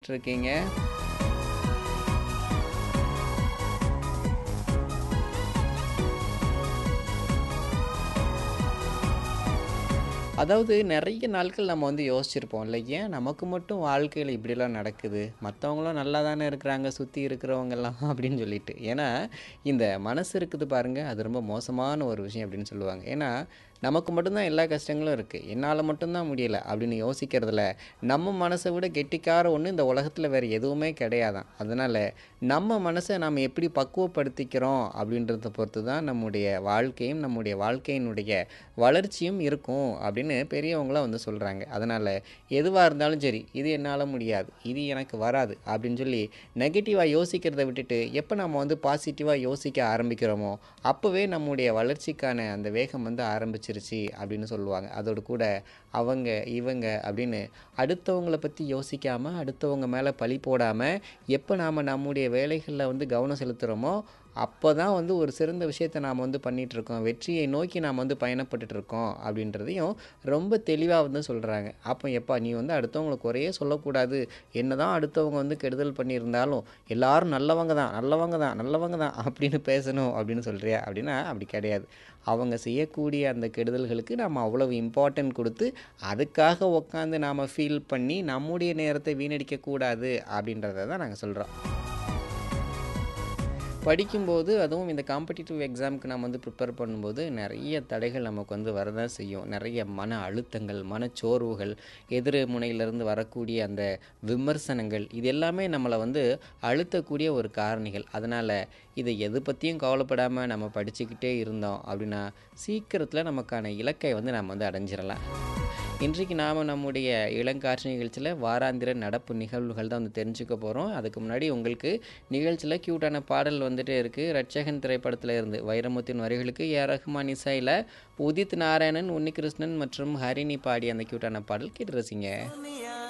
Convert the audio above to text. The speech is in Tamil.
கேட்டுட்ருக்கீங்க அதாவது நிறைய நாட்கள் நம்ம வந்து யோசிச்சிருப்போம் இல்லை ஏன் நமக்கு மட்டும் வாழ்க்கையில் இப்படிலாம் நடக்குது மற்றவங்களும் நல்லா தானே இருக்கிறாங்க சுற்றி இருக்கிறவங்கெல்லாம் அப்படின்னு சொல்லிட்டு ஏன்னா இந்த மனசு இருக்குது பாருங்கள் அது ரொம்ப மோசமான ஒரு விஷயம் அப்படின்னு சொல்லுவாங்க ஏன்னா நமக்கு மட்டும்தான் எல்லா கஷ்டங்களும் இருக்குது என்னால் மட்டும்தான் முடியலை அப்படின்னு யோசிக்கிறதுல நம்ம மனசை விட கெட்டிக்கார ஒன்று இந்த உலகத்தில் வேறு எதுவுமே கிடையாதான் அதனால் நம்ம மனசை நாம் எப்படி பக்குவப்படுத்திக்கிறோம் அப்படின்றத பொறுத்து தான் நம்முடைய வாழ்க்கையும் நம்முடைய வாழ்க்கையினுடைய வளர்ச்சியும் இருக்கும் அப்படின்னு பெரியவங்களாம் வந்து சொல்கிறாங்க அதனால் எதுவாக இருந்தாலும் சரி இது என்னால் முடியாது இது எனக்கு வராது அப்படின்னு சொல்லி நெகட்டிவாக யோசிக்கிறத விட்டுட்டு எப்போ நம்ம வந்து பாசிட்டிவாக யோசிக்க ஆரம்பிக்கிறோமோ அப்போவே நம்முடைய வளர்ச்சிக்கான அந்த வேகம் வந்து ஆரம்பிச்சிருச்சு அப்படின்னு சொல்லுவாங்க அதோடு கூட அவங்க இவங்க அப்படின்னு அடுத்தவங்களை பற்றி யோசிக்காமல் அடுத்தவங்க மேலே பழி போடாமல் எப்போ நாம் நம்முடைய வேலைகளில் வந்து கவனம் செலுத்துகிறோமோ அப்போ தான் வந்து ஒரு சிறந்த விஷயத்தை நாம் வந்து பண்ணிகிட்ருக்கோம் வெற்றியை நோக்கி நாம் வந்து பயணப்பட்டுட்ருக்கோம் அப்படின்றதையும் ரொம்ப தெளிவாக வந்து சொல்கிறாங்க அப்போ எப்பா நீ வந்து அடுத்தவங்களுக்கு குறையே சொல்லக்கூடாது என்ன தான் அடுத்தவங்க வந்து கெடுதல் பண்ணியிருந்தாலும் எல்லாரும் நல்லவங்க தான் நல்லவங்க தான் நல்லவங்க தான் அப்படின்னு பேசணும் அப்படின்னு சொல்கிறியா அப்படின்னா அப்படி கிடையாது அவங்க செய்யக்கூடிய அந்த கெடுதல்களுக்கு நம்ம அவ்வளவு இம்பார்ட்டன்ட் கொடுத்து அதுக்காக உட்காந்து நாம் ஃபீல் பண்ணி நம்முடைய நேரத்தை வீணடிக்கக்கூடாது அப்படின்றத தான் நாங்கள் சொல்கிறோம் படிக்கும்போது அதுவும் இந்த காம்படிட்டிவ் எக்ஸாமுக்கு நம்ம வந்து ப்ரிப்பேர் பண்ணும்போது நிறைய தடைகள் நமக்கு வந்து வரதான் செய்யும் நிறைய மன அழுத்தங்கள் மனச்சோர்வுகள் எதிர் முனையிலிருந்து வரக்கூடிய அந்த விமர்சனங்கள் இது எல்லாமே நம்மளை வந்து அழுத்தக்கூடிய ஒரு காரணிகள் அதனால் இதை எது பற்றியும் கவலைப்படாமல் நம்ம படிச்சுக்கிட்டே இருந்தோம் அப்படின்னா சீக்கிரத்தில் நமக்கான இலக்கை வந்து நம்ம வந்து அடைஞ்சிடலாம் இன்றைக்கு நாம் நம்முடைய இளங்காற்று நிகழ்ச்சியில் வாராந்திர நடப்பு நிகழ்வுகள் தான் வந்து தெரிஞ்சுக்க போகிறோம் அதுக்கு முன்னாடி உங்களுக்கு நிகழ்ச்சியில் க்யூட்டான பாடல் வந்துட்டே இருக்குது ரட்சகன் திரைப்படத்தில் இருந்து வைரமுத்தின் வரிகளுக்கு ஏ ரஹ்மான் இசையில் உதித் நாராயணன் உன்னிகிருஷ்ணன் மற்றும் ஹரிணி பாடி அந்த க்யூட்டான பாடல் கேட்டு ரசிங்க